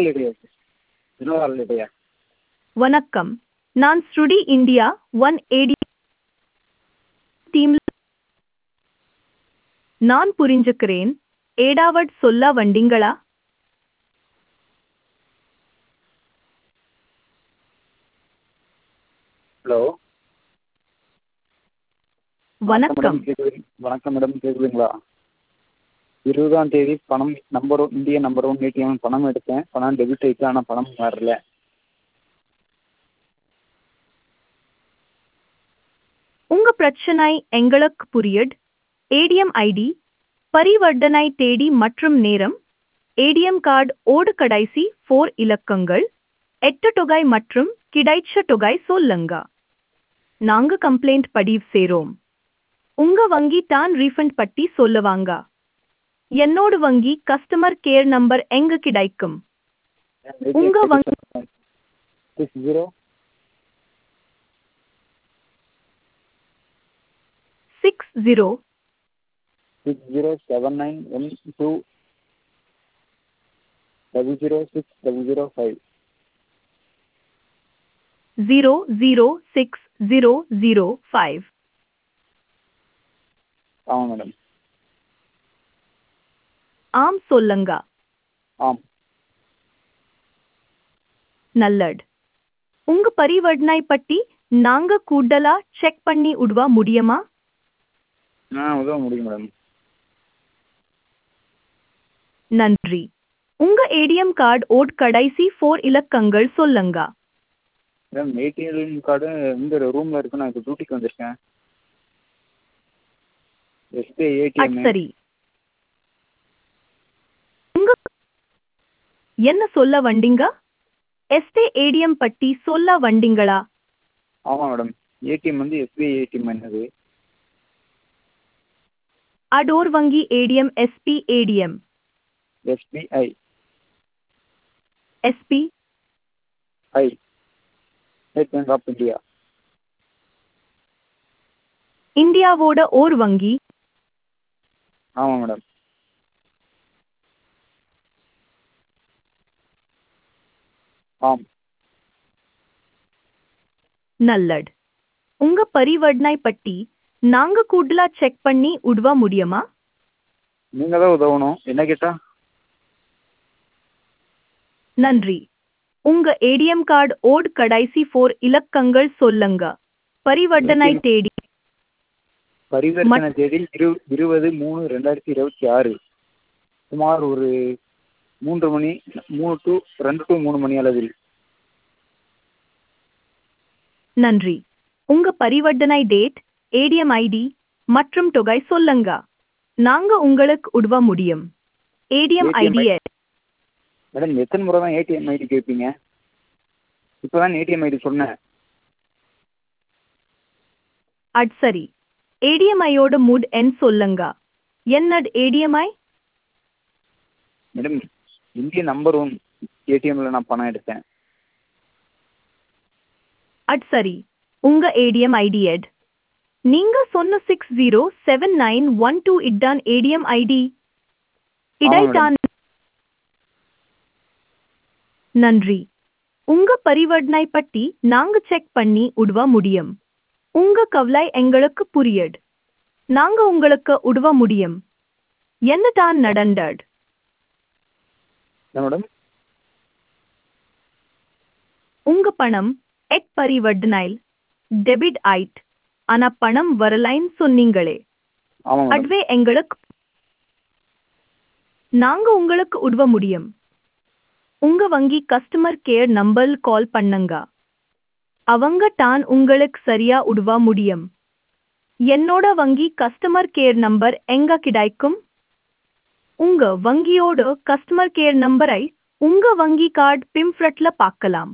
இல்லையா வினோதா இல்லையா வணக்கம் நான் ஸ்ருடி இந்தியா ஒன் ஏடி டீம் நான் புரிஞ்சுக்கிறேன் ஏடாவட் சொல்ல வண்டிங்களா ஹலோ வணக்கம் கேக்குது வணக்கம் மேடம் கேட்குதுங்களா இருபதாம் தேதி பணம் நம்பர் ஒன் இந்திய நம்பர் ஒன் ஏடிஎம் பணம் எடுத்தேன் பணம் டெபிட் ஆயிடுச்சு ஆனால் பணம் வரல உங்க பிரச்சனை எங்களுக்கு புரியுது ஏடிஎம் ஐடி பரிவர்த்தனை தேதி மற்றும் நேரம் ஏடிஎம் கார்டு ஓடு கடைசி ஃபோர் இலக்கங்கள் எட்டு தொகை மற்றும் கிடைச்ச தொகை சொல்லுங்க நாங்க கம்ப்ளைண்ட் பதிவு செய்றோம் உங்க வங்கி தான் ரீஃபண்ட் பட்டி சொல்லுவாங்க என்னோட வங்கி கஸ்டமர் கேர் நம்பர் எங்க கிடைக்கும் உங்க வங்கி six zero six zero six zero seven nine one two double zero six double zero five zero zero six zero zero five ஆமாம் மேடம் ஆம் சொல்லுங்க ஆம் நல்லட் உங்க பரிவர்த்தனை பட்டி நாங்க கூடுதலா செக் பண்ணி விடுவா முடியுமா ஆ உதவ முடியும் மேடம் நன்றி உங்க ஏடிஎம் கார்டு ஓட் கடைசி ஃபோர் இலக்கங்கள் சொல்லுங்க மேடம் ஏடிஎம் கார்டு இந்த ரூமில் இருக்கு நான் இப்போ டியூட்டிக்கு வந்திருக்கேன் எஸ்பிஐ அட் ஏடிஎம் சரி உங்க என்ன சொல்ல வந்தீங்க எஸ்டே ஏடிஎம் பட்டி சொல்ல வந்தீங்களா ஆமாம் மேடம் ஏடிஎம் வந்து எஸ்பிஐ ஏடிஎம் என்னது அடோர் வங்கி ATM SB ATM SBI SBI State Bank of India இந்தியாவோட ஓர் வங்கி ஆமாம் மேடம் ஆம் நல்லட் உங்க பரிவர்த்தனை பட்டி நாங்க கூடுதலா செக் பண்ணி விடுவா முடியுமா நீங்கள் தான் உதவணும் என்ன கேட்டா நன்றி உங்க ஏடிஎம் கார்டு ஓட் கடைசி ஃபோர் இலக்கங்கள் சொல்லுங்க பரிவர்த்தனை ATM தேடி பரிவர்த்தனை தேதி இரு இருபது மூணு ரெண்டாயிரத்தி இருபத்தி ஆறு சுமார் ஒரு மூன்று மணி மூணு டு ரெண்டு டு மூணு மணி அளவில் நன்றி உங்க பரிவர்த்தனை டேட் ஏடிஎம் ஐடி மற்றும் தொகை சொல்லுங்க நாங்க உங்களுக்கு உதவ முடியும் ஏடிஎம் ATM ஐடி மேடம் எத்தனை முறை தான் ஏடிஎம் ஐடி கேட்பீங்க இப்போ தான் ஏடிஎம் ஐடி சொன்னேன் அட் சரி ஏடிஎம் ஐயோட முட் எண் சொல்லுங்க என்னட் ஏடிஎம்ஐ மேடம் இந்திய நம்பர் ஒன் ஏடிஎம்ல நான் பணம் எடுத்தேன் அட் சரி உங்க ஏடிஎம் ஐடி எட் நீங்க சொன்ன six zero seven nine one two இட்டான் ஏடிஎம் ஐடி இடைத்தான் நன்றி உங்க பரிவர்த்தனை பட்டி நாங்க செக் பண்ணி உதவ முடியும் உங்க கவலை எங்களுக்கு புரியட் நாங்க உங்களுக்கு உதவ முடியும் என்ன தான் நடந்தது என்ன மேடம் உங்க பணம் எட் பரிவர்த்தனையில் டெபிட் ஆயிட் ஆனா பணம் வரலைன்னு சொன்னீங்களே ஆமாம் மேடம் அதுவே எங்களுக்கு நாங்க உங்களுக்கு உதவ முடியும் உங்க வங்கி கஸ்டமர் கேர் நம்பர் கால் பண்ணுங்க அவங்க தான் உங்களுக்கு சரியா உதவ முடியும் என்னோட வங்கி கஸ்டமர் கேர் நம்பர் எங்க கிடைக்கும் உங்க வங்கியோட கஸ்டமர் கேர் நம்பரை உங்க வங்கி கார்டு பிம்ஃப்ரட்ல பார்க்கலாம்